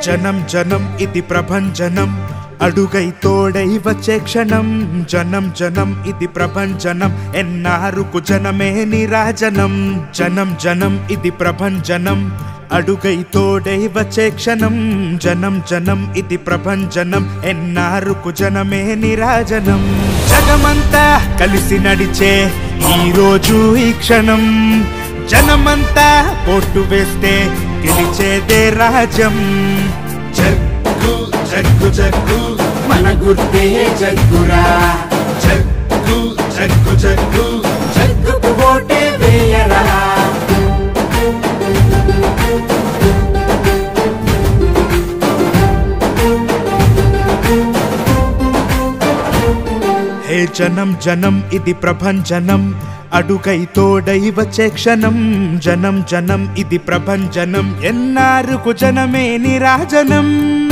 జనం జనం ఇది ప్రభంజనం అడుగై తోడై వచ్చే క్షణం జనం జనం ఇది ప్రభంజనం ఎన్నారుకు జనమే నిరాజనం జనం జనం ఇది ప్రభంజనం అడుగై తోడై వచ్చే క్షణం జనం జనం ఇది ప్రభంజనం ఎన్నారుకు జనమే నిరాజనం జగమంతా కలిసి నడిచే ఈ రోజు ఈ క్షణం జనమంతా పోటు వేస్తే గెలిచేదే రాజ్యం జగ్గు జగ్గు జగ్గు మన గుర్తే జగ్గురా జగ్గు జగ్గు జగ్గు జగ్గుకు ఓటే వేయరా హే జనం జనం ఇది ప్రభంజనం అడుగై తోడై వచ్చే క్షణం జనం జనం ఇది ప్రభంజనం ఎన్నారుకు జనమే నిరాజనం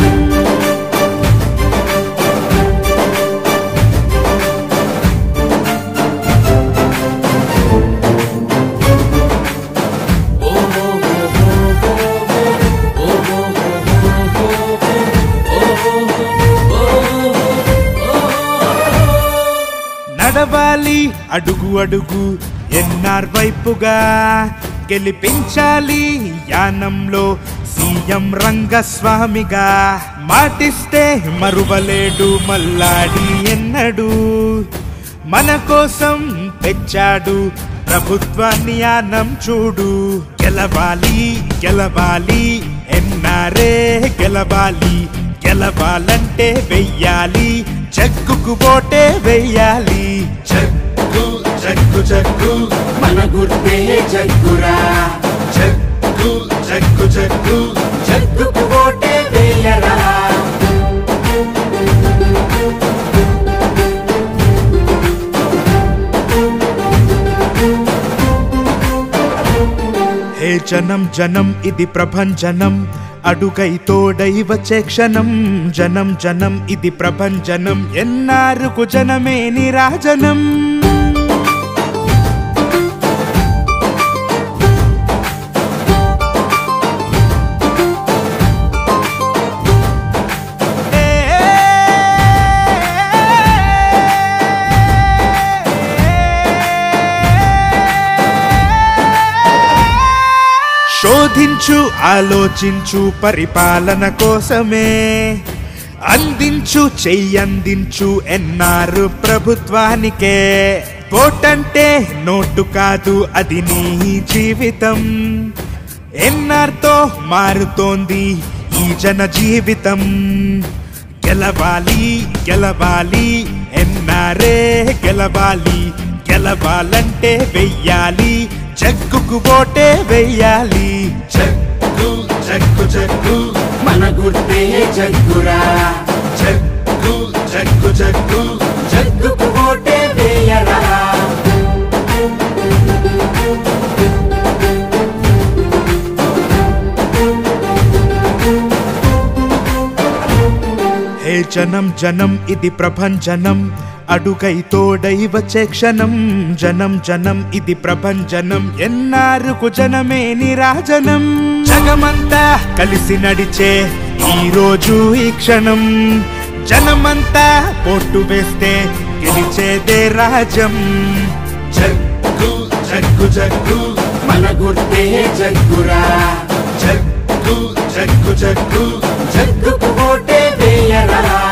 నడవాలి అడుగు అడుగు ఎన్ఆర్ వైపుగా గెలిపించాలి యానంలో సీఎం రంగస్వామిగా మాటిస్తే మరువలేడు మల్లాడి ఎన్నడు మన కోసం తెచ్చాడు ప్రభుత్వాన్ని యానం చూడు గెలవాలి గెలవాలి ఎన్నారే గెలవాలి గెలవాలంటే వెయ్యాలి జగ్గుకు ఓటే వెయ్యాలి జగ్గు జగ్గు జగ్గు మన గుర్తే జగ్గురా జగ్గు జగ్గు జగ్గు జగ్గుకు ఓటే వేయరా హే జనం జనం ఇది ప్రభంజనం అడుగై తోడై వచ్చే క్షణం జనం జనం ఇది ప్రభంజనం ఎన్నారుకు జనమే నిరాజనం శోధించు ఆలోచించు పరిపాలన కోసమే అందించు చెయ్యందించు ఎన్నారు ప్రభుత్వానికే ఓటంటే నోటు కాదు అది నీ జీవితం ఎన్నార్తో మారుతోంది ఈ జన జీవితం గెలవాలి గెలవాలి ఎన్నారే గెలవాలి గెలవాలంటే వెయ్యాలి జగ్గుకు ఓటే వెయ్యాలి జగ్గు జగ్గు జగ్గు మన గుర్తే జగ్గురా జగ్గు జగ్గు జగ్గు జగ్గుకు ఓటే వేయరా హే జనం జనం ఇది ప్రభంజనం అడుగై తోడై వచ్చే క్షణం జనం జనం ఇది ప్రభంజనం ఎన్నారుకు జనమే నిరాజనం జగమంతా కలిసి నడిచే ఈ రోజు ఈ క్షణం జనమంతా పోటు వేస్తే గెలిచేదే రాజ్యం జగ్గు జగ్గు జగ్గు మన గుర్తే జగ్గురా జగ్గు జగ్గు జగ్గు జగ్గుకు ఓటే వేయరా